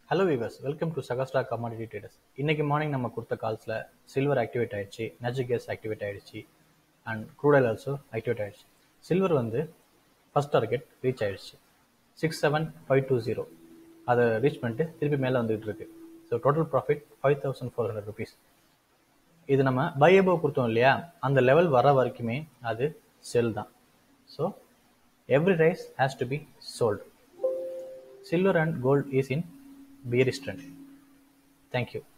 Hello viewers welcome to சகஸ்டா commodity traders இன்னைக்கு morning நம்ம கொடுத்த கால்ஸில் சில்வர் ஆக்டிவேட் ஆயிடுச்சு நேச்சுரல் கேஸ் ஆக்டிவேட் ஆயிடுச்சு அண்ட் க்ரூடல் ஆல்சோ ஆக்டிவேட் ஆயிடுச்சு சில்வர் வந்து ஃபர்ஸ்ட் டார்கெட் ரீச் ஆயிடுச்சு six seven five two zero அதை ரீச் பண்ணிட்டு திருப்பி மேலே வந்துகிட்டு இருக்கு so total profit five thousand four hundred rupees இது நம்ம பை அபவ் கொடுத்தோம் இல்லையா அந்த லெவல் வர வரைக்குமே அது செல் தான் so every rise has to be sold silver and gold is in bearish trend. Thank you.